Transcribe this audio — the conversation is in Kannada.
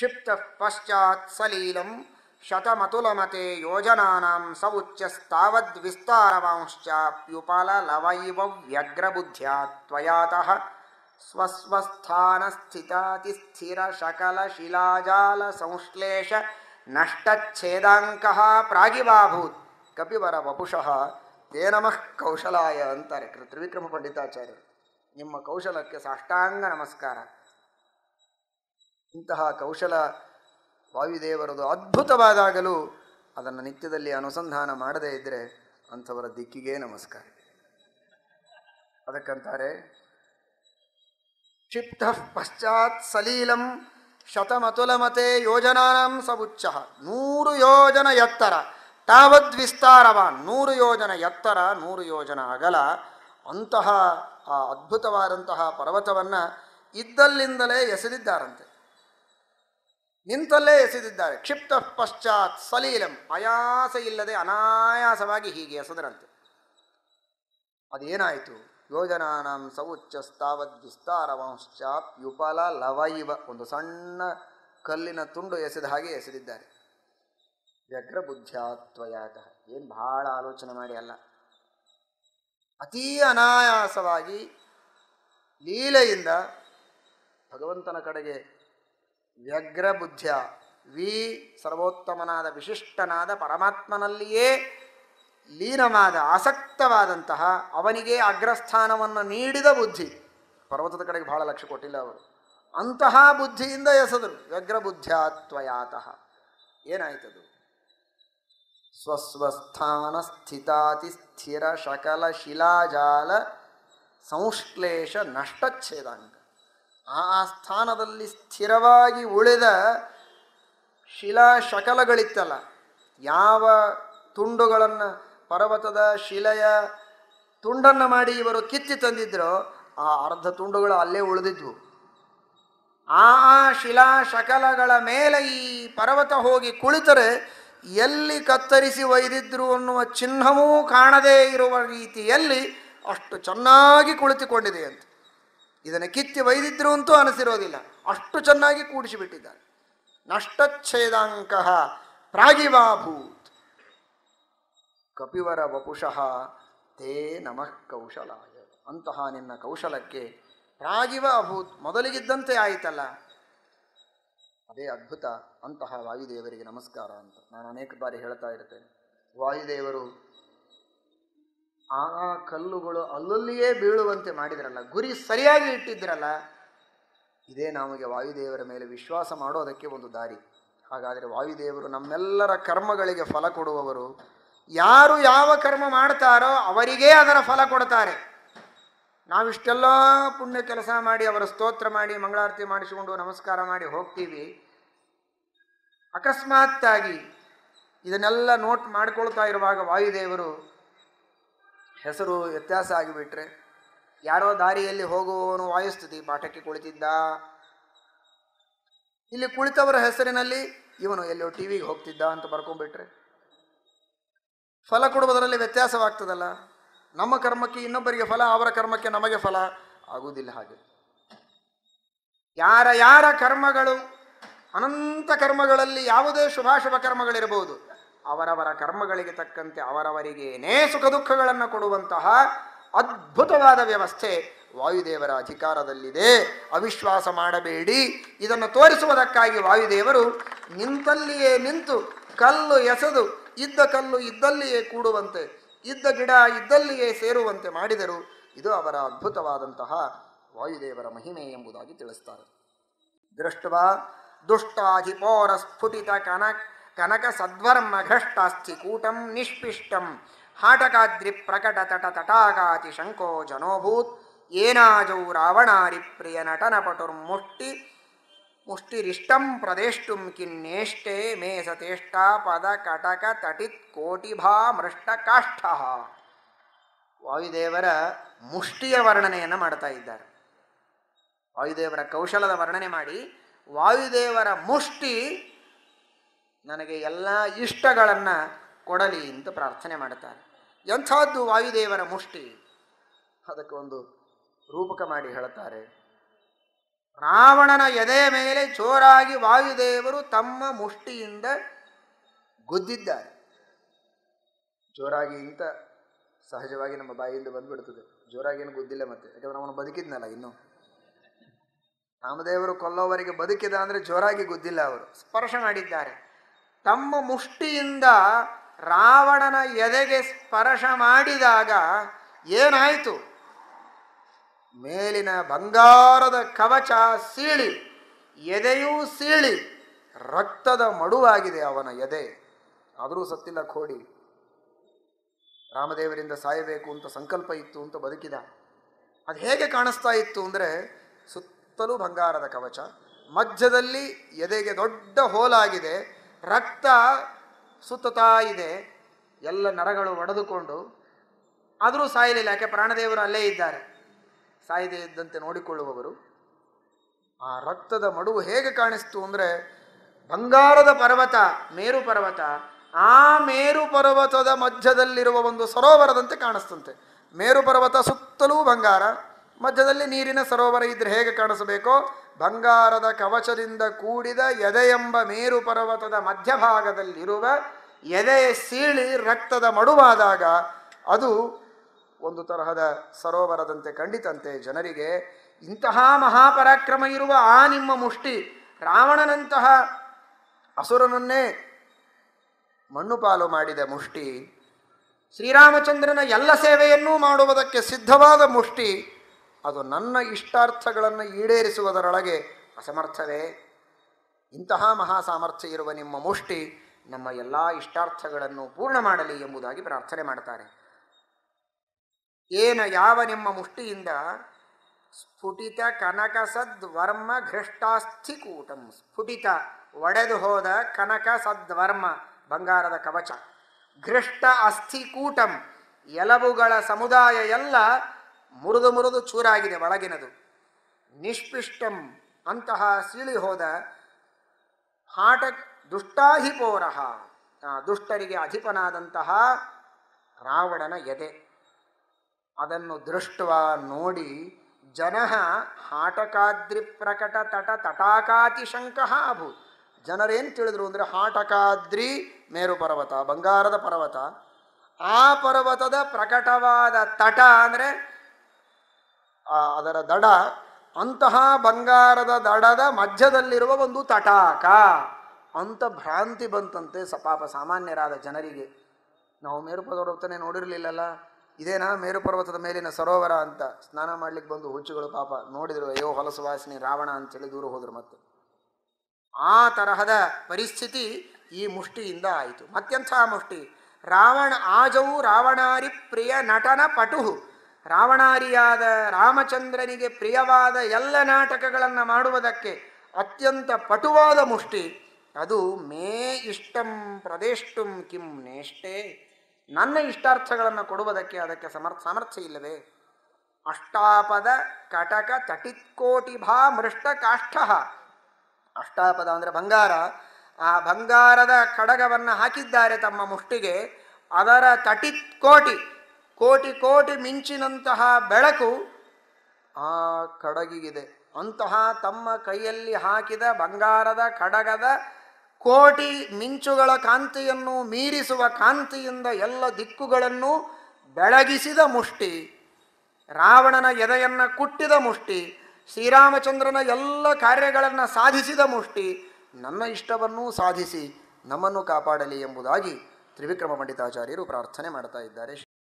ಕ್ಷಿಪ್ತ ಪಶ್ಚಾತ್ ಸಲೀಲಂ ಶತಮತುಲಮತೆ ಯೋಜನಾನಾಂ ಸೌಚ್ಯಸ್ತಾವದ್ ವಿಸ್ತಾರವಾಂಶ್ಚಾಪ್ಯುಪಲ ಲವೈವ ವ್ಯಗ್ರಬುದ್ಧ್ಯಾ ತ್ವಯಾತಃ ಸ್ವಸ್ವಸ್ಥಾನಸ್ಥಿತಾತಿಸ್ಥಿರ ಶಕಲ ಶಿಲಾಜಾಲ ಸಂಶ್ಲೇಷ ನಷ್ಟಚ್ಛೇದಾಂಕಃ ಪ್ರಾಗಿವಾಭೂತ್ ಕಪಿವರ ವಪುಷಃ ತೇ ನಮಃ ಕೌಶಲಾಯ ಅಂತಾರೆ ಕೃ- ತ್ರಿವಿಕ್ರಮ ಪಂಡಿತಾಚಾರ್ಯರು ನಿಮ್ಮ ಕೌಶಲಕ್ಕೆ ಸಾಷ್ಟಾಂಗ ನಮಸ್ಕಾರ ಇಂತಹ ಕೌಶಲ ವಾಯುದೇವರದು ಅದ್ಭುತವಾದಾಗಲೂ ಅದನ್ನು ನಿತ್ಯದಲ್ಲಿ ಅನುಸಂಧಾನ ಮಾಡದೇ ಇದ್ದರೆ ಅಂಥವರ ದಿಕ್ಕಿಗೆ ನಮಸ್ಕಾರ ಅದಕ್ಕಂತಾರೆ ಕ್ಷಿಪ್ತ ಪಶ್ಚಾತ್ ಸಲೀಲಂ ಶತಮತುಲಮತೆ ಯೋಜನಾನಾಂ ಸಬುಚ್ಚ ನೂರು ಯೋಜನ ಎತ್ತರ ತಾವದ್ ವಿಸ್ತಾರವಾನ್ ನೂರು ಯೋಜನ ಎತ್ತರ ನೂರು ಯೋಜನ ಅಗಲ ಅಂತಹ ಆ ಅದ್ಭುತವಾದಂತಹ ಪರ್ವತವನ್ನು ಇದ್ದಲ್ಲಿಂದಲೇ ಎಸೆದಿದ್ದಾರಂತೆ ನಿಂತಲ್ಲೇ ಎಸೆದಿದ್ದಾರೆ ಕ್ಷಿಪ್ತ ಪಶ್ಚಾತ್ ಸಲೀಲಂ ಆಯಾಸ ಇಲ್ಲದೆ ಅನಾಯಾಸವಾಗಿ ಹೀಗೆ ಎಸೆದರಂತೆ ಅದೇನಾಯಿತು ಯೋಜನಾನಾಂ ಸೌಚ್ಯಸ್ತಾವದ್ ವಿಸ್ತಾರವಂಶ್ಚಾಪ್ಯುಪಲ ಲವೈವ ಒಂದು ಸಣ್ಣ ಕಲ್ಲಿನ ತುಂಡು ಎಸೆದ ಹಾಗೆ ಎಸೆದಿದ್ದಾರೆ ವ್ಯಗ್ರ ಬುದ್ಧ್ಯಾತ್ವಯಾತ ಏನು ಬಹಳ ಆಲೋಚನೆ ಮಾಡಿ ಅಲ್ಲ ಅತೀ ಅನಾಯಾಸವಾಗಿ ಲೀಲೆಯಿಂದ ಭಗವಂತನ ಕಡೆಗೆ ವ್ಯಗ್ರ ಬುದ್ಧ್ಯ ವಿ ಸರ್ವೋತ್ತಮನಾದ ವಿಶಿಷ್ಟನಾದ ಪರಮಾತ್ಮನಲ್ಲಿಯೇ ಲೀನವಾದ ಆಸಕ್ತವಾದಂತಹ ಅವನಿಗೆ ಅಗ್ರಸ್ಥಾನವನ್ನು ನೀಡಿದ ಬುದ್ಧಿ ಪರ್ವತದ ಕಡೆಗೆ ಬಹಳ ಲಕ್ಷ್ಯ ಕೊಟ್ಟಿಲ್ಲ ಅವರು ಅಂತಹ ಬುದ್ಧಿಯಿಂದ ಎಸೆದರು ವ್ಯಗ್ರ ಬುದ್ಧ್ಯಾತ್ವಯಾತಃ ಏನಾಯ್ತದು ಸ್ವಸ್ವಸ್ಥಾನ ಸ್ಥಿತಾತಿ ಸ್ಥಿರ ಶಕಲ ಶಿಲಾಜಾಲ ಸಂಶ್ಲೇಷ ನಷ್ಟಚ್ಛೇದಾಂಗ ಆ ಸ್ಥಾನದಲ್ಲಿ ಸ್ಥಿರವಾಗಿ ಉಳಿದ ಶಿಲಾ ಶಕಲಗಳಿತ್ತಲ್ಲ ಯಾವ ತುಂಡುಗಳನ್ನು ಪರ್ವತದ ಶಿಲೆಯ ತುಂಡನ್ನು ಮಾಡಿ ಇವರು ಕಿತ್ತಿ ತಂದಿದ್ರೋ ಆ ಅರ್ಧ ತುಂಡುಗಳು ಅಲ್ಲೇ ಉಳಿದಿದ್ವು ಆ ಆ ಶಿಲಾ ಶಕಲಗಳ ಮೇಲೆ ಈ ಪರ್ವತ ಹೋಗಿ ಕುಳಿತರೆ ಎಲ್ಲಿ ಕತ್ತರಿಸಿ ಒಯ್ದಿದ್ರು ಅನ್ನುವ ಚಿಹ್ನವೂ ಕಾಣದೇ ಇರುವ ರೀತಿಯಲ್ಲಿ ಅಷ್ಟು ಚೆನ್ನಾಗಿ ಕುಳಿತುಕೊಂಡಿದೆ ಅಂತ ಇದನ್ನು ಕಿತ್ತಿ ಒಯ್ದಿದ್ರು ಅಂತೂ ಅನಿಸಿರೋದಿಲ್ಲ ಅಷ್ಟು ಚೆನ್ನಾಗಿ ಕೂಡಿಸಿಬಿಟ್ಟಿದ್ದಾರೆ ನಷ್ಟಚ್ಛೇದಾಂಕ ಪ್ರಾಗಿವಾಭೂತ್ ಕಪಿವರ ವಪುಷಃ ತೇ ನಮಃ ಕೌಶಲಾಯ ಅಂತಹ ನಿನ್ನ ಕೌಶಲಕ್ಕೆ ಪ್ರಾಗಿವ ಅಭೂತ್ ಮೊದಲಿಗಿದ್ದಂತೆ ಆಯಿತಲ್ಲ ಅದೇ ಅದ್ಭುತ ಅಂತಹ ವಾಯುದೇವರಿಗೆ ನಮಸ್ಕಾರ ಅಂತ ನಾನು ಅನೇಕ ಬಾರಿ ಹೇಳ್ತಾ ಇರ್ತೇನೆ ವಾಯುದೇವರು ಆ ಆ ಕಲ್ಲುಗಳು ಅಲ್ಲಲ್ಲಿಯೇ ಬೀಳುವಂತೆ ಮಾಡಿದ್ರಲ್ಲ ಗುರಿ ಸರಿಯಾಗಿ ಇಟ್ಟಿದ್ರಲ್ಲ ಇದೇ ನಮಗೆ ವಾಯುದೇವರ ಮೇಲೆ ವಿಶ್ವಾಸ ಮಾಡೋದಕ್ಕೆ ಒಂದು ದಾರಿ ಹಾಗಾದರೆ ವಾಯುದೇವರು ನಮ್ಮೆಲ್ಲರ ಕರ್ಮಗಳಿಗೆ ಫಲ ಕೊಡುವವರು ಯಾರು ಯಾವ ಕರ್ಮ ಮಾಡ್ತಾರೋ ಅವರಿಗೇ ಅದರ ಫಲ ಕೊಡ್ತಾರೆ ನಾವಿಷ್ಟೆಲ್ಲ ಪುಣ್ಯ ಕೆಲಸ ಮಾಡಿ ಅವರ ಸ್ತೋತ್ರ ಮಾಡಿ ಮಂಗಳಾರತಿ ಮಾಡಿಸಿಕೊಂಡು ನಮಸ್ಕಾರ ಮಾಡಿ ಹೋಗ್ತೀವಿ ಅಕಸ್ಮಾತ್ತಾಗಿ ಇದನ್ನೆಲ್ಲ ನೋಟ್ ಮಾಡ್ಕೊಳ್ತಾ ಇರುವಾಗ ವಾಯುದೇವರು ಹೆಸರು ವ್ಯತ್ಯಾಸ ಆಗಿಬಿಟ್ರೆ ಯಾರೋ ದಾರಿಯಲ್ಲಿ ಹೋಗುವವನು ವಾಯುಸ್ತುತಿ ಪಾಠಕ್ಕೆ ಕುಳಿತಿದ್ದ ಇಲ್ಲಿ ಕುಳಿತವರ ಹೆಸರಿನಲ್ಲಿ ಇವನು ಎಲ್ಲೋ ಟಿ ವಿಗೆ ಹೋಗ್ತಿದ್ದ ಅಂತ ಬರ್ಕೊಂಡ್ಬಿಟ್ರೆ ಫಲ ಕೊಡುವುದರಲ್ಲಿ ವ್ಯತ್ಯಾಸವಾಗ್ತದಲ್ಲ ನಮ್ಮ ಕರ್ಮಕ್ಕೆ ಇನ್ನೊಬ್ಬರಿಗೆ ಫಲ ಅವರ ಕರ್ಮಕ್ಕೆ ನಮಗೆ ಫಲ ಆಗುವುದಿಲ್ಲ ಹಾಗೆ ಯಾರ ಯಾರ ಕರ್ಮಗಳು ಅನಂತ ಕರ್ಮಗಳಲ್ಲಿ ಯಾವುದೇ ಶುಭಾಶುಭ ಕರ್ಮಗಳಿರಬಹುದು ಅವರವರ ಕರ್ಮಗಳಿಗೆ ತಕ್ಕಂತೆ ಅವರವರಿಗೇನೇ ಸುಖ ದುಃಖಗಳನ್ನು ಕೊಡುವಂತಹ ಅದ್ಭುತವಾದ ವ್ಯವಸ್ಥೆ ವಾಯುದೇವರ ಅಧಿಕಾರದಲ್ಲಿದೆ ಅವಿಶ್ವಾಸ ಮಾಡಬೇಡಿ ಇದನ್ನು ತೋರಿಸುವುದಕ್ಕಾಗಿ ವಾಯುದೇವರು ನಿಂತಲ್ಲಿಯೇ ನಿಂತು ಕಲ್ಲು ಎಸೆದು ಇದ್ದ ಕಲ್ಲು ಇದ್ದಲ್ಲಿಯೇ ಕೂಡುವಂತೆ ಇದ್ದ ಗಿಡ ಇದ್ದಲ್ಲಿಯೇ ಸೇರುವಂತೆ ಮಾಡಿದರು ಇದು ಅವರ ಅದ್ಭುತವಾದಂತಹ ವಾಯುದೇವರ ಮಹಿಮೆ ಎಂಬುದಾಗಿ ತಿಳಿಸ್ತಾರೆ ದೃಷ್ಟವಾ ದುಷ್ಟಾಧಿಪೋರ ಸ್ಫುಟಿತ ಕನಕ ಕನಕ ಸದ್ವರ್ಮ ಘಷ್ಟಾಸ್ಥಿ ಕೂಟಂ ನಿಷ್ಪಿಷ್ಟಂ ಹಾಟಕಾದ್ರಿ ಪ್ರಕಟ ತಟ ತಟಾಕಾತಿ ಶಂಕೋ ಜನೋಭೂತ್ ಏನಾಜೌ ರಾವಣಾರಿ ಪ್ರಿಯ ನಟನ ಪಟುರ್ಮುಷ್ಟಿ ಮುಷ್ಟಿರಿಷ್ಟಂ ಪ್ರದೇಷ್ಟುಂ ಕಿನ್ನೇಷ್ಟೇ ಮೇ ಸತೇಷ್ಟ ಪದ ಕಟಕ ತಟಿತ್ ಕೋಟಿಭಾ ಮೃಷ್ಟ ಕಾಷ್ಠ ವಾಯುದೇವರ ಮುಷ್ಟಿಯ ವರ್ಣನೆಯನ್ನು ಮಾಡ್ತಾ ಇದ್ದಾರೆ ವಾಯುದೇವರ ಕೌಶಲದ ವರ್ಣನೆ ಮಾಡಿ ವಾಯುದೇವರ ಮುಷ್ಟಿ ನನಗೆ ಎಲ್ಲ ಇಷ್ಟಗಳನ್ನು ಕೊಡಲಿ ಅಂತ ಪ್ರಾರ್ಥನೆ ಮಾಡುತ್ತಾರೆ ಎಂಥದ್ದು ವಾಯುದೇವರ ಮುಷ್ಟಿ ಅದಕ್ಕೆ ಒಂದು ರೂಪಕ ಮಾಡಿ ಹೇಳುತ್ತಾರೆ ರಾವಣನ ಎದೆಯ ಮೇಲೆ ಜೋರಾಗಿ ವಾಯುದೇವರು ತಮ್ಮ ಮುಷ್ಟಿಯಿಂದ ಗುದ್ದಿದ್ದಾರೆ ಜೋರಾಗಿ ಇಂತ ಸಹಜವಾಗಿ ನಮ್ಮ ಬಾಯಿಂದ ಬಂದ್ಬಿಡ್ತದೆ ಜೋರಾಗಿ ಏನು ಗುದ್ದಿಲ್ಲ ಮತ್ತೆ ಯಾಕಂದ್ರೆ ಅವನು ಬದುಕಿದ್ನಲ್ಲ ಇನ್ನು ರಾಮದೇವರು ಕೊಲ್ಲೋವರಿಗೆ ಬದುಕಿದ ಅಂದ್ರೆ ಜೋರಾಗಿ ಗುದ್ದಿಲ್ಲ ಅವರು ಸ್ಪರ್ಶ ಮಾಡಿದ್ದಾರೆ ತಮ್ಮ ಮುಷ್ಟಿಯಿಂದ ರಾವಣನ ಎದೆಗೆ ಸ್ಪರ್ಶ ಮಾಡಿದಾಗ ಏನಾಯಿತು ಮೇಲಿನ ಬಂಗಾರದ ಕವಚ ಸೀಳಿ ಎದೆಯೂ ಸೀಳಿ ರಕ್ತದ ಮಡುವಾಗಿದೆ ಅವನ ಎದೆ ಆದರೂ ಸತ್ತಿಲ್ಲ ಕೋಡಿ ರಾಮದೇವರಿಂದ ಸಾಯಬೇಕು ಅಂತ ಸಂಕಲ್ಪ ಇತ್ತು ಅಂತ ಬದುಕಿದ ಅದು ಹೇಗೆ ಕಾಣಿಸ್ತಾ ಇತ್ತು ಅಂದರೆ ಸುತ್ತಲೂ ಬಂಗಾರದ ಕವಚ ಮಧ್ಯದಲ್ಲಿ ಎದೆಗೆ ದೊಡ್ಡ ಹೋಲಾಗಿದೆ ರಕ್ತ ಸುತ್ತುತ್ತಾ ಇದೆ ಎಲ್ಲ ನರಗಳು ಒಡೆದುಕೊಂಡು ಆದರೂ ಸಾಯಲಿಲ್ಲ ಯಾಕೆ ಪ್ರಾಣದೇವರು ಅಲ್ಲೇ ಇದ್ದಾರೆ ಸಾಯದೇ ಇದ್ದಂತೆ ನೋಡಿಕೊಳ್ಳುವವರು ಆ ರಕ್ತದ ಮಡುವು ಹೇಗೆ ಕಾಣಿಸ್ತು ಅಂದರೆ ಬಂಗಾರದ ಪರ್ವತ ಮೇರು ಪರ್ವತ ಆ ಮೇರು ಪರ್ವತದ ಮಧ್ಯದಲ್ಲಿರುವ ಒಂದು ಸರೋವರದಂತೆ ಕಾಣಿಸ್ತಂತೆ ಮೇರು ಪರ್ವತ ಸುತ್ತಲೂ ಬಂಗಾರ ಮಧ್ಯದಲ್ಲಿ ನೀರಿನ ಸರೋವರ ಇದ್ರೆ ಹೇಗೆ ಕಾಣಿಸಬೇಕೋ ಬಂಗಾರದ ಕವಚದಿಂದ ಕೂಡಿದ ಎದೆ ಎಂಬ ಮೇರು ಪರ್ವತದ ಮಧ್ಯಭಾಗದಲ್ಲಿರುವ ಎದೆ ಸೀಳಿ ರಕ್ತದ ಮಡುವಾದಾಗ ಅದು ಒಂದು ತರಹದ ಸರೋವರದಂತೆ ಕಂಡಿತಂತೆ ಜನರಿಗೆ ಇಂತಹ ಮಹಾಪರಾಕ್ರಮ ಇರುವ ಆ ನಿಮ್ಮ ಮುಷ್ಟಿ ರಾವಣನಂತಹ ಅಸುರನನ್ನೇ ಮಣ್ಣು ಪಾಲು ಮಾಡಿದ ಮುಷ್ಟಿ ಶ್ರೀರಾಮಚಂದ್ರನ ಎಲ್ಲ ಸೇವೆಯನ್ನೂ ಮಾಡುವುದಕ್ಕೆ ಸಿದ್ಧವಾದ ಮುಷ್ಟಿ ಅದು ನನ್ನ ಇಷ್ಟಾರ್ಥಗಳನ್ನು ಈಡೇರಿಸುವುದರೊಳಗೆ ಅಸಮರ್ಥವೇ ಇಂತಹ ಮಹಾ ಸಾಮರ್ಥ್ಯ ಇರುವ ನಿಮ್ಮ ಮುಷ್ಟಿ ನಮ್ಮ ಎಲ್ಲ ಇಷ್ಟಾರ್ಥಗಳನ್ನು ಪೂರ್ಣ ಮಾಡಲಿ ಎಂಬುದಾಗಿ ಪ್ರಾರ್ಥನೆ ಮಾಡ್ತಾರೆ ಏನ ಯಾವ ನಿಮ್ಮ ಮುಷ್ಟಿಯಿಂದ ಸ್ಫುಟಿತ ಕನಕ ಸದ್ವರ್ಮ ಘೃಷ್ಟಾಸ್ಥಿಕೂಟಂ ಸ್ಫುಟಿತ ಒಡೆದು ಹೋದ ಕನಕ ಸದ್ವರ್ಮ ಬಂಗಾರದ ಕವಚ ಘೃಷ್ಟ ಅಸ್ಥಿಕೂಟಂ ಎಲಬುಗಳ ಸಮುದಾಯ ಎಲ್ಲ ಮುರಿದು ಮುರಿದು ಚೂರಾಗಿದೆ ಒಳಗಿನದು ನಿಷ್ಪಿಷ್ಟಂ ಅಂತಹ ಸೀಳಿ ಹೋದ ಹಾಟ ದುಷ್ಟಾಧಿಪೋರಹ ಆ ದುಷ್ಟರಿಗೆ ಅಧಿಪನಾದಂತಹ ರಾವಣನ ಎದೆ ಅದನ್ನು ದೃಷ್ಟವ ನೋಡಿ ಜನ ಹಾಟಕಾದ್ರಿ ಪ್ರಕಟ ತಟ ತಟಾಕಾತಿಶಂಕ ಅಭೂತ್ ಜನರೇನು ತಿಳಿದ್ರು ಅಂದರೆ ಹಾಟಕಾದ್ರಿ ಮೇರು ಪರ್ವತ ಬಂಗಾರದ ಪರ್ವತ ಆ ಪರ್ವತದ ಪ್ರಕಟವಾದ ತಟ ಅಂದರೆ ಅದರ ದಡ ಅಂತಹ ಬಂಗಾರದ ದಡದ ಮಧ್ಯದಲ್ಲಿರುವ ಒಂದು ತಟಾಕ ಅಂತ ಭ್ರಾಂತಿ ಬಂತಂತೆ ಸಪಾಪ ಸಾಮಾನ್ಯರಾದ ಜನರಿಗೆ ನಾವು ಮೇರು ಪರ್ವತನೇ ನೋಡಿರಲಿಲ್ಲಲ್ಲ ಇದೇನಾ ಮೇರು ಪರ್ವತದ ಮೇಲಿನ ಸರೋವರ ಅಂತ ಸ್ನಾನ ಮಾಡ್ಲಿಕ್ಕೆ ಬಂದು ಹುಚ್ಚುಗಳು ಪಾಪ ನೋಡಿದ್ರು ಅಯ್ಯೋ ಹೊಲಸು ವಾಸನೆ ರಾವಣ ಅಂತೇಳಿ ದೂರ ಹೋದ್ರು ಮತ್ತೆ ಆ ತರಹದ ಪರಿಸ್ಥಿತಿ ಈ ಮುಷ್ಟಿಯಿಂದ ಆಯಿತು ಮತ್ತೆಂಥ ಮುಷ್ಟಿ ರಾವಣ ಆಜವು ರಾವಣಾರಿ ಪ್ರಿಯ ನಟನ ಪಟುಹು ರಾವಣಾರಿಯಾದ ರಾಮಚಂದ್ರನಿಗೆ ಪ್ರಿಯವಾದ ಎಲ್ಲ ನಾಟಕಗಳನ್ನು ಮಾಡುವುದಕ್ಕೆ ಅತ್ಯಂತ ಪಟುವಾದ ಮುಷ್ಟಿ ಅದು ಮೇ ಇಷ್ಟಂ ಪ್ರದೇಷ್ಟುಂ ಕಿಂ ನೇಷ್ಟೇ ನನ್ನ ಇಷ್ಟಾರ್ಥಗಳನ್ನು ಕೊಡುವುದಕ್ಕೆ ಅದಕ್ಕೆ ಸಮರ್ ಸಾಮರ್ಥ್ಯ ಇಲ್ಲವೇ ಅಷ್ಟಾಪದ ಕಟಕ ತಟಿತ್ಕೋಟಿ ಭಾ ಮೃಷ್ಟ ಕಾಷ್ಠ ಅಷ್ಟಾಪದ ಅಂದರೆ ಬಂಗಾರ ಆ ಬಂಗಾರದ ಕಡಗವನ್ನು ಹಾಕಿದ್ದಾರೆ ತಮ್ಮ ಮುಷ್ಟಿಗೆ ಅದರ ತಟಿತ್ ಕೋಟಿ ಕೋಟಿ ಕೋಟಿ ಮಿಂಚಿನಂತಹ ಬೆಳಕು ಆ ಕಡಗಿಗಿದೆ ಅಂತಹ ತಮ್ಮ ಕೈಯಲ್ಲಿ ಹಾಕಿದ ಬಂಗಾರದ ಕಡಗದ ಕೋಟಿ ಮಿಂಚುಗಳ ಕಾಂತಿಯನ್ನು ಮೀರಿಸುವ ಕಾಂತಿಯಿಂದ ಎಲ್ಲ ದಿಕ್ಕುಗಳನ್ನು ಬೆಳಗಿಸಿದ ಮುಷ್ಟಿ ರಾವಣನ ಎದೆಯನ್ನು ಕುಟ್ಟಿದ ಮುಷ್ಟಿ ಶ್ರೀರಾಮಚಂದ್ರನ ಎಲ್ಲ ಕಾರ್ಯಗಳನ್ನು ಸಾಧಿಸಿದ ಮುಷ್ಟಿ ನನ್ನ ಇಷ್ಟವನ್ನೂ ಸಾಧಿಸಿ ನಮ್ಮನ್ನು ಕಾಪಾಡಲಿ ಎಂಬುದಾಗಿ ತ್ರಿವಿಕ್ರಮ ಪಂಡಿತಾಚಾರ್ಯರು ಪ್ರಾರ್ಥನೆ ಮಾಡ್ತಾ ಇದ್ದಾರೆ